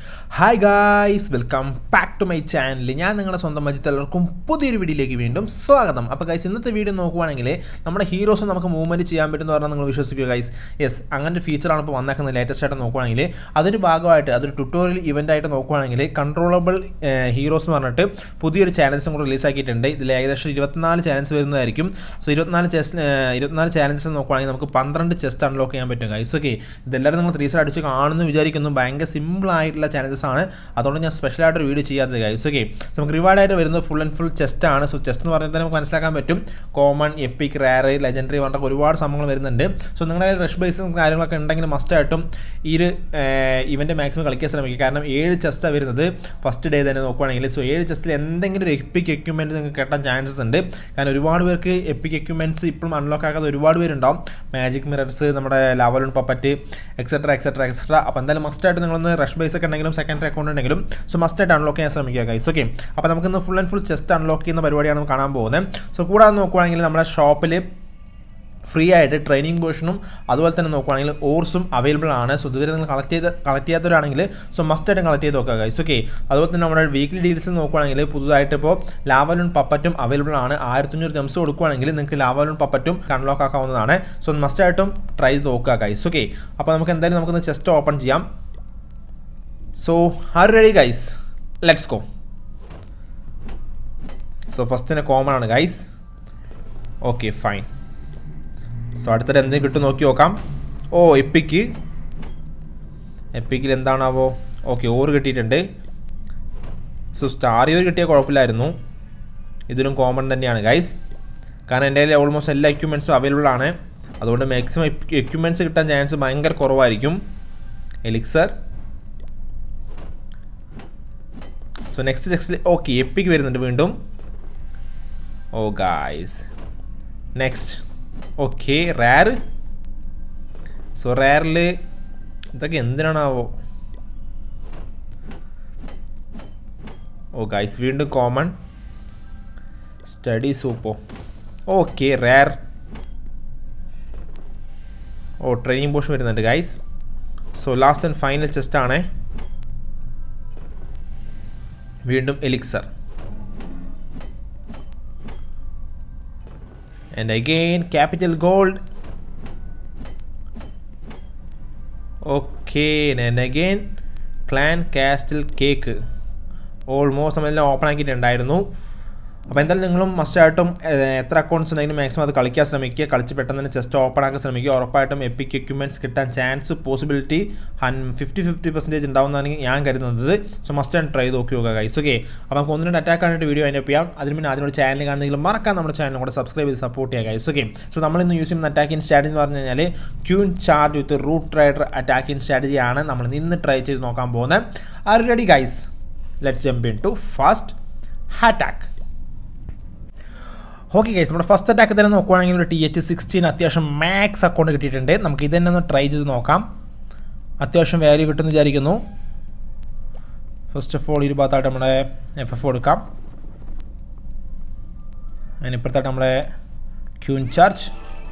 Hi guys welcome back to my channel ഞാൻ നിങ്ങളുടെ സ്വന്തം മജിത്ത് എല്ലാവർക്കും പുതിയൊരു വീഡിയോയിലേക്ക് വീണ്ടും സ്വാഗതം അപ്പോൾ ഗൈസ് ഇന്നത്തെ വീഡിയോ നോക്കുവാണെങ്കിൽ നമ്മുടെ ഹീറോസ് നമുക്ക് മൂവ്മെൻറ്റ് ചെയ്യാൻ പറ്റുമെന്ന് പറഞ്ഞാൽ നിങ്ങൾ വിശ്വസിക്കുക ഗൈസ് യെസ് അങ്ങനെ ഒരു ഫീച്ചറാണ് ഇപ്പോൾ വന്നേക്കുന്നത് ലേറ്റസ്റ്റ് ആയിട്ട് നോക്കുവാണെങ്കിൽ അതിൻ്റെ ഭാഗമായിട്ട് അതൊരു ട്യൂട്ടോറിയൽ ഇവൻ്റ് ആയിട്ട് നോക്കുവാണെങ്കിൽ കൺട്രോളബിൾ ഹീറോസ് എന്ന് പറഞ്ഞിട്ട് പുതിയൊരു ചാലഞ്ചസും കൂടെ റിലീസാക്കിയിട്ടുണ്ട് ഇതിൽ ഏകദേശം ഇരുപത്തിനാല് ചാലഞ്ച് വരുന്നതായിരിക്കും സോ ഇരുപത്തിനാല് ചെസ് ഇരുപത്തിനാല് ചാലഞ്ചസ് നോക്കുവാണെങ്കിൽ നമുക്ക് പന്ത്രണ്ട് ചെസ്റ്റ് അൺലോക്ക് ചെയ്യാൻ പറ്റും ഗൈസ് ഓക്കെ ഇതെല്ലാവരും നിങ്ങൾ ത്രീ സൈഡ് അടിച്ച് കാണുന്നു വിചാരിക്കുന്നു ഭയങ്കര സിമ്പിൾ ആയിട്ടുള്ള ചാലഞ്ചസ് ആണ് അതുകൊണ്ട് ഞാൻ സ്പെഷ്യലായിട്ട് വീഡിയോ ചെയ്യാത്തത് ഗൈസ് ഓക്കെ സോ നമുക്ക് റിവാർഡായിട്ട് വരുന്നത് ഫുൾ ആൻഡ് ഫുൾ ചെസ്റ്റ് ആണ് സോ ചെസ്റ്റ് എന്ന് പറഞ്ഞാൽ തന്നെ നമുക്ക് മനസ്സിലാക്കാൻ പറ്റും കോമൺ എപ്പിക് റയർ ലെജൻഡറി പറഞ്ഞിട്ട് ഒരുപാട് സംഭവങ്ങൾ വരുന്നുണ്ട് സോ നിങ്ങളുടെ റഷ് ബേസും കാര്യങ്ങളൊക്കെ ഉണ്ടെങ്കിൽ മസ്റ്റായിട്ടും ഈ ഒരു ഇവൻ്റെ മാക്സിമം കളിക്കാൻ ശ്രമിക്കുക കാരണം ഏഴ് ചെസ്റ്റാണ് വരുന്നത് ഫസ്റ്റ് ഡേ തന്നെ നോക്കുവാണെങ്കിൽ സോ ഏഴ് ചെസ്റ്റിൽ എന്തെങ്കിലും ഒരു എപ്പിക് എക്യുപ്മെൻറ്റ് നിങ്ങൾക്ക് കിട്ടാൻ ചാൻസസ് ഉണ്ട് കാരണം ഒരുപാട് പേർക്ക് എപ്പിക് എക്യുപ്മെൻറ്റ്സ് ഇപ്പോഴും അൺലോക്ക് ആക്കാത്ത ഒരുപാട് പേരുണ്ടാവും മാജിക് മിറർസ് നമ്മുടെ lavaloon puppet etcetera etcetera etcetera അപ്പോൾ എന്തായാലും മസ്റ്റായിട്ട് നിങ്ങളൊന്ന് റഷ് ബേസ് ഒക്കെ ഉണ്ടെങ്കിലും സെക്കൻഡറി അക്കൗണ്ട് ഉണ്ടെങ്കിലും സോ മസ്റ്റായിട്ട് അൺലോക്ക് ചെയ്യാൻ ശ്രമിക്കുക ഗൈസ് ഓക്കെ അപ്പോൾ നമുക്കിന്ന് full and full chest unlock ചെയ്യുന്ന പരിപാടിയാണ് നമ്മൾ കാണാൻ പോകുന്നത് സോ കൂടാതെ നോക്കുവാണെങ്കിൽ നമ്മുടെ ഷോപ്പിൽ ഫ്രീ ആയിട്ട് ട്രെയിനിങ് വേർഷനും അതുപോലെ തന്നെ നോക്കുവാണെങ്കിൽ ഓർസും അവൈലബിൾ ആണ് സോ ഇതുവരെ നിങ്ങൾ കളക്ട് ചെയ്ത് കളക്ട് ചെയ്യാത്തവരാണെങ്കിൽ സോ മസ്റ്റായിട്ട് കളക്ട് ചെയ്ത് നോക്കുക ഗൈസ് ഓക്കെ അതുപോലെ തന്നെ നമ്മുടെ വീക്ക്ലി ഡീൽസ് നോക്കുവാണെങ്കിൽ പുതുതായിട്ട് ഇപ്പോൾ ലാവലോൺ പപ്പറ്റും അവൈലബിൾ ആണ് ആയിരത്തഞ്ഞൂറ് ജംസ് കൊടുക്കുവാണെങ്കിൽ നിങ്ങൾക്ക് ലാവലോൺ പപ്പറ്റും അൺലോക്ക് ആക്കാവുന്നതാണ് സോ മസ്റ്റായിട്ടും ട്രൈ ചെയ്ത് നോക്കുക ഗൈസ് ഓക്കെ അപ്പോൾ നമുക്ക് എന്തായാലും നമുക്കൊന്ന് ചെസ്റ്റ് ഓപ്പൺ ചെയ്യാം so are ready guys let's go so ഫസ്റ്റിന് കോമൺ ആണ് ഗൈസ് ഓക്കെ ഫൈൻ സോ അടുത്തിട്ട് എന്തെങ്കിലും കിട്ടും നോക്കി നോക്കാം ഓ എപ്പിക്ക് എപ്പിക്കിൽ എന്താണാവോ ഓക്കെ ഓറ് കിട്ടിയിട്ടുണ്ട് സോ സ്റ്റാറിയോർ കിട്ടിയ കുഴപ്പമില്ലായിരുന്നു ഇതിലും കോമൺ തന്നെയാണ് ഗൈസ് കാരണം എൻ്റെ കയ്യിൽ ഓൾമോസ്റ്റ് എല്ലാ എക്യുപ്മെൻറ്റ്സും അവൈലബിൾ ആണ് അതുകൊണ്ട് മാക്സിമം എക്യുപ്മെൻറ്റ്സ് കിട്ടാൻ ചാൻസ് ഭയങ്കര കുറവായിരിക്കും elixir so next next okay epic വരുന്നുണ്ട് വീണ്ടും oh guys next okay rare so റയറിൽ ഇതൊക്കെ എന്തിനാണാവോ ഓ ഗൈസ് വീണ്ടും കോമൺ സ്റ്റഡി സൂപ്പോ okay rare oh training potion വരുന്നുണ്ട് guys so last and final chest ആണേ വീണ്ടും elixir and again capital gold okay and again clan castle cake almost നമ്മളെല്ലാം ഓപ്പൺ ആക്കിയിട്ടുണ്ടായിരുന്നു അപ്പോൾ എന്തായാലും നിങ്ങളും മസ്റ്റായിട്ടും എത്ര അക്കൗണ്ട്സ് ഉണ്ടെങ്കിലും മാക്സിമം അത് കളിക്കാൻ ശ്രമിക്കുക കളിച്ച് പെട്ടെന്ന് തന്നെ ചെസ്റ്റ് ഓപ്പൺ ആക്കാൻ ശ്രമിക്കുക ഉറപ്പായിട്ടും എപ്പിക് എക്യുപ്മെൻറ്റ്സ് കിട്ടാൻ ചാൻസ് പോസിബിലിറ്റി ഹൺ ഫിഫ്റ്റി ഫിഫ്റ്റി പെർസെൻറ്റേജ് ഉണ്ടാവുന്നതാണ് ഞാൻ കരുതുന്നത് സോ മസ്റ്റ് ആൻഡ് ട്രൈ നോക്കി നോക്കുക ഗൈസ് ഓക്കെ അപ്പോൾ നമുക്ക് ഒന്ന് രണ്ട് അറ്റാക്ക് ആയിട്ട് വീഡിയോ അതിൻ്റെ ചെയ്യാം അതിന് പിന്നെ അതിനോട് ചാനൽ കാണുന്നെങ്കിൽ മറക്കാൻ നമ്മുടെ ചാനൽ കൂടെ സബ്സ്ക്രൈബ് ചെയ്ത് സപ്പോർട്ട് ചെയ്യുക ഗൈസ് ഓക്കെ സോ നമ്മൾ ഇന്ന് യൂസ് ചെയ്യുന്ന അറ്റാക്കിംഗ് സ്ട്രാറ്റജി എന്ന് പറഞ്ഞു കഴിഞ്ഞാൽ queen charge with root rider attacking സ്ട്രാറ്റജിയാണ് നമ്മൾ നിന്ന് ട്രൈ ചെയ്ത് നോക്കാൻ പോകുന്നത് are ready guys let jump in to fast attack okay guys നമ്മുടെ ഫസ്റ്റ് അറ്റാക്ക് തന്നെ നോക്കുവാണെങ്കിൽ ഒരു ടി എച്ച് സിക്സ്റ്റീൻ അത്യാവശ്യം മാക്സ് അക്കൗണ്ട് കിട്ടിയിട്ടുണ്ട് നമുക്ക് ഇത് തന്നെ ഒന്ന് ട്രൈ ചെയ്ത് നോക്കാം അത്യാവശ്യം വാല്യൂ കിട്ടുമെന്ന് വിചാരിക്കുന്നു ഫസ്റ്റ് ഓഫ് ഓൾ ഈ ഭാഗത്തായിട്ട് നമ്മുടെ എഫ് എഫ് കൊടുക്കാം അതിനിപ്പുറത്തായിട്ട് നമ്മുടെ ക്യൂൻ ചാർജ്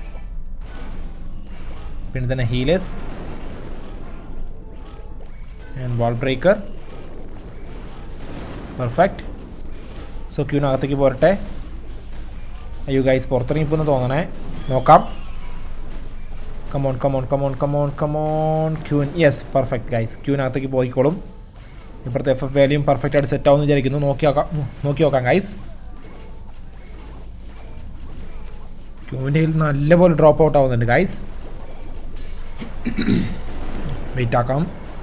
പിന്നെ തന്നെ healers and wall breaker perfect so ക്യൂനകത്തേക്ക് പോരട്ടെ അയ്യോ ഗൈസ് പുറത്തിറങ്ങി പോകുന്ന തോന്നണേ നോക്കാം come on come on come on come on come on queen yes perfect guys ക്യൂനകത്തേക്ക് പോയിക്കോളും ഇപ്പോഴത്തെ എഫ് എഫ് വാല്യൂം പെർഫെക്റ്റ് ആയിട്ട് സെറ്റ് ആവുമെന്ന് വിചാരിക്കുന്നു നോക്കി നോക്കാം നോക്കി നോക്കാം ഗൈസ് ക്യൂവിൻ്റെ കയ്യിൽ നല്ലപോലെ ഡ്രോപ്പ് ഔട്ട് ആവുന്നുണ്ട് ഗൈസ് വെയിറ്റ് ആക്കാം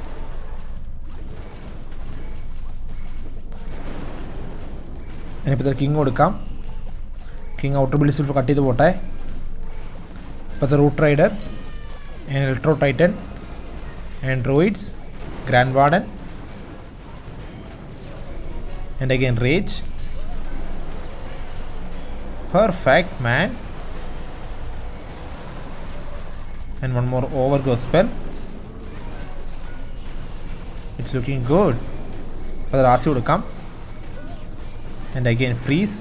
ഞാനിപ്പോൾ കിങ് കൊടുക്കാം കിങ് ഔട്ടർ ബിൽഡ് സിൽഫ് കട്ട് ചെയ്ത് പോട്ടെ ഇപ്പോഴത്തെ root rider and electro titan androids grand warden and again rage perfect man and one more overgrowth spell it's looking good അപ്പോൾ അത് ആർ സി കൊടുക്കാം and again freeze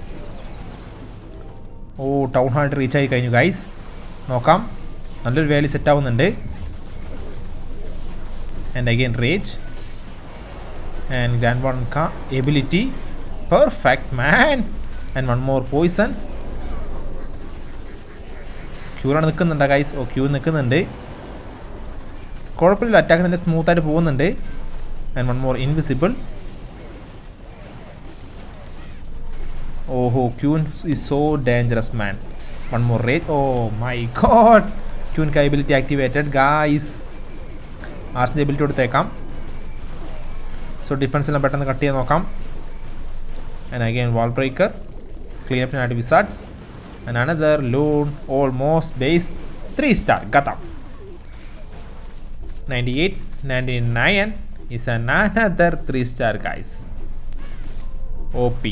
oh town ഹാളിട്ട് reach ആയി കഴിഞ്ഞു guys നോക്കാം നല്ലൊരു value set ആവുന്നുണ്ട് and again rage and Grand Vanka ability. Perfect, man. And one more poison. ക്യൂറാണ് നിൽക്കുന്നുണ്ടോ ഗൈസ് ഓ ക്യൂ നിൽക്കുന്നുണ്ട് കുഴപ്പമില്ല അറ്റാക്ക് നല്ല സ്മൂത്തായിട്ട് പോകുന്നുണ്ട് ആൻഡ് വൺ മോർ ഇൻവിസിബിൾ ഓഹോ queen is so dangerous man one more rate oh my god queen capability activated guys ആർസിൻ്റെ ability കൊടുത്തേക്കാം സോ ഡിഫൻസ് എല്ലാം പെട്ടെന്ന് കട്ട് ചെയ്യാൻ നോക്കാം and again wall breaker clean അപ്പിനായിട്ട് wizards and another loon almost base three star ഗതം ninety eight ninety nine is another 3 star guys OP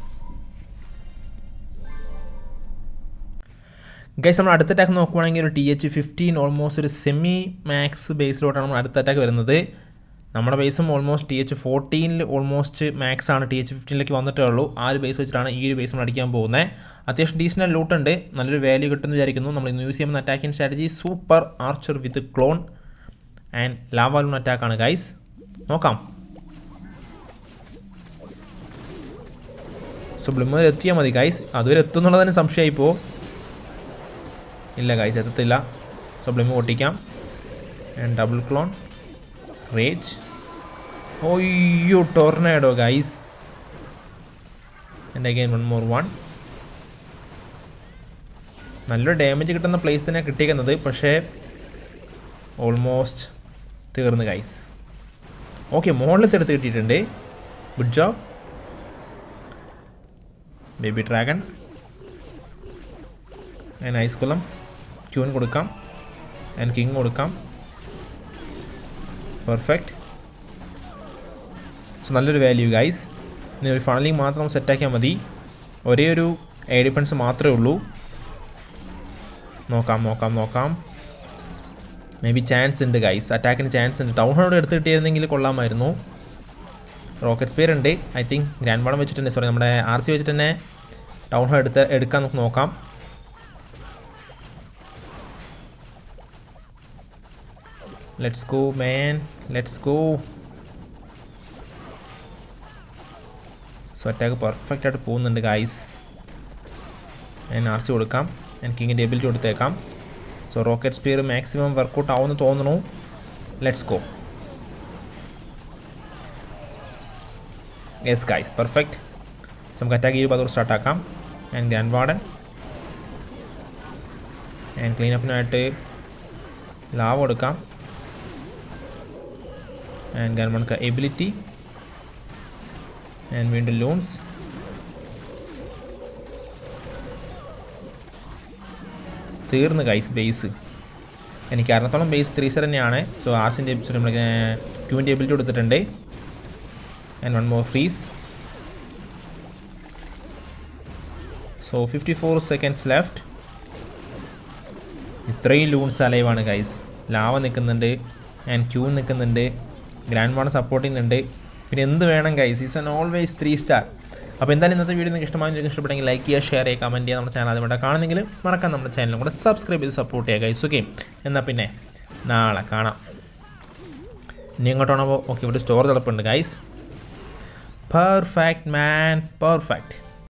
guys നമ്മൾ അടുത്ത അറ്റാക്ക് നോക്കുവാണെങ്കിൽ ഒരു ടി എച്ച് ഫിഫ്റ്റീൻ ഓൾമോസ്റ്റ് ഒരു സെമി മാക്സ് ബേസിലോട്ടാണ് നമ്മൾ അടുത്ത അറ്റാക്ക് വരുന്നത് നമ്മുടെ ബേസും ഓൾമോസ്റ്റ് ടി എച്ച് ഫോർട്ടീനിൽ ഓൾമോസ്റ്റ് മാക്സ് ആണ് ടി എച്ച് ഫിഫ്റ്റീനിലേക്ക് വന്നിട്ടേ ഉള്ളൂ ആ ഒരു ബേസ് വെച്ചിട്ടാണ് ഈ ഒരു ബേസ് നമ്മൾ അടിക്കാൻ പോകുന്നത് അത്യാവശ്യം ഡീസൻ്റ് ലൂട്ട് ഉണ്ട് നല്ലൊരു വാല്യൂ കിട്ടുമെന്ന് വിചാരിക്കുന്നു നമ്മൾ ഇന്ന് യൂസ് ചെയ്യുന്ന attacking strategy super archer with clone and lavaloon അറ്റാക്കാണ് ഗൈസ് നോക്കാം സുബ്ലിമർ എത്തിയാൽ മതി ഗൈസ് അതുവരെ എത്തുന്നുള്ളത് തന്നെ സംശയമായി പോ ഇല്ല ഗൈസ് എത്തത്തില്ല സുബ്ലിമ പൊട്ടിക്കാം ആൻഡ് ഡബിൾ ക്ലോൺ റേജ് ഓയ്യോ tornado guys and again one more one നല്ലൊരു ഡാമേജ് കിട്ടുന്ന പ്ലേസ് തന്നെ കിട്ടിയിരിക്കുന്നത് പക്ഷേ ഓൾമോസ്റ്റ് തീർന്ന് ഗൈസ് ഓക്കെ മുകളിലത്തെ എടുത്ത് കിട്ടിയിട്ടുണ്ട് good job baby dragon and ice golem queen കൊടുക്കാം ആൻഡ് കിങ് കൊടുക്കാം പെർഫെക്റ്റ് സോ നല്ലൊരു വാല്യൂ ഗൈസ് ഇനി ഒരു ഫണലിങ് മാത്രം സെറ്റാക്കിയാൽ മതി ഒരേ ഒരു എയർ ഡിഫൻസ് മാത്രമേ ഉള്ളൂ നോക്കാം നോക്കാം നോക്കാം മേ ബി ചാൻസ് ഉണ്ട് ഗൈസ് അറ്റാക്കിന് ചാൻസ് ഉണ്ട് ടൗൺ ഹോളോട് എടുത്ത് കിട്ടിയിരുന്നെങ്കിൽ കൊള്ളാമായിരുന്നു റോക്കറ്റ് സ്പീർ ഉണ്ട് ഐ തിങ്ക് ഗ്രാൻഡ് വാളം വെച്ചിട്ട് തന്നെ സോറി നമ്മുടെ ആർ സി വെച്ചിട്ട് തന്നെ ടൗൺ ഹോൾ എടുത്ത് എടുക്കാൻ നമുക്ക് നോക്കാം let's go man let's go so attack perfect ആയിട്ട് പോകുന്നുണ്ട് ഗൈസ് ഞാൻ ആർ സി കൊടുക്കാം ഞാൻ കിങ്ങിൻ്റെ എബിലിറ്റി കൊടുത്തേക്കാം so rocket spear maximum work out ആവുമെന്ന് തോന്നുന്നു let's go yes guys perfect നമുക്ക് അറ്റാക്ക് ഈ പതോട് സ്റ്റാർട്ടാക്കാം and grand warden and clean അപ്പിനായിട്ട് ലാവ് കൊടുക്കാം ആൻഡ് ഗ്രാൻഡ് വൺക്ക് എബിലിറ്റി ആൻഡ് വീണ്ടും ലോൺസ് തീർന്ന് ഗൈസ് ബേസ് എനിക്ക് അരണത്തോളം ബേസ് ത്രീ സർ തന്നെയാണ് സോ ആർസിൻ്റെ എപ്പിസോഡ് നമ്മൾ ക്യൂവിൻ്റെ എബിലിറ്റി കൊടുത്തിട്ടുണ്ട് and one more freeze so fifty four seconds left ഇത്രയും ലൂൺസ് അലൈവാണ് ഗൈസ് ലാവ നിൽക്കുന്നുണ്ട് ആൻഡ് ക്യൂ നിൽക്കുന്നുണ്ട് ഗ്രാൻഡ് വാണ് സപ്പോർട്ട് ചെയ്യുന്നുണ്ട് പിന്നെ എന്ത് വേണം guys is an always three star അപ്പോൾ എന്തായാലും ഇന്നത്തെ വീഡിയോ നിങ്ങൾക്ക് ഇഷ്ടമായി ഇഷ്ടപ്പെട്ടെങ്കിൽ ലൈക്ക് ചെയ്യുക ഷെയർ ചെയ്യുക കമൻറ്റ് ചെയ്യുക നമ്മുടെ ചാനൽ അതുകൊണ്ട് കാണുന്നെങ്കിൽ മറക്കാൻ നമ്മുടെ ചാനലും കൂടെ സബ്സ്ക്രൈബ് ചെയ്ത് സപ്പോർട്ട് ചെയ്യുക ഗൈസ് ഓക്കെ എന്നാൽ പിന്നെ നാളെ കാണാം ഇനി എങ്ങോട്ടാണോ ഓക്കെ ഇവിടെ സ്റ്റോർ കിടപ്പുണ്ട് ഗൈസ് പെർഫെക്റ്റ് മാൻ പെർഫെക്റ്റ്